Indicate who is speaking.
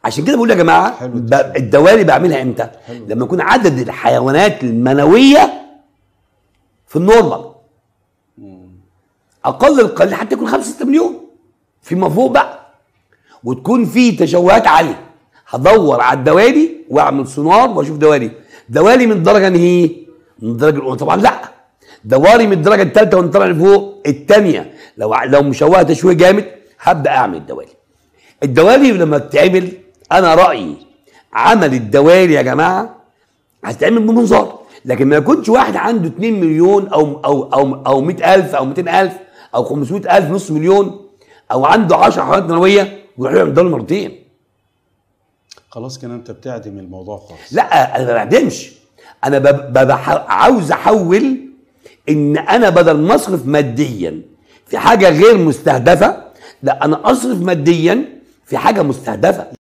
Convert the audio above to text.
Speaker 1: عشان كده بقول يا جماعه
Speaker 2: حلو
Speaker 1: ب- الدوالي بعملها امتى؟ لما يكون عدد الحيوانات المنويه في النورمال اقل القليل حتى يكون 5 6 مليون فيما فوق بقى وتكون في تشوهات عاليه هدور على الدوالي واعمل سونار واشوف دوالي دوالي من الدرجه انهي من الدرجه الاولى طبعا لا دواري من الدرجه الثالثه وانت طالع لفوق الثانيه لو لو مشوهه تشويه جامد هبدا اعمل دوالي الدوالي لما بتتعمل انا رايي عمل الدوالي يا جماعه هتتعمل بمنظار لكن ما يكونش واحد عنده 2 مليون او او او او 100000 او 200000 او 500000 نص مليون او عنده 10 حيوانات منويه ويروح يعمل دول مرتين
Speaker 2: خلاص كده انت بتعدم الموضوع خالص
Speaker 1: لا انا ما بعدمش انا بب- ببح- عاوز احول ان انا بدل ما اصرف ماديا في حاجه غير مستهدفه لا انا اصرف ماديا في حاجه مستهدفه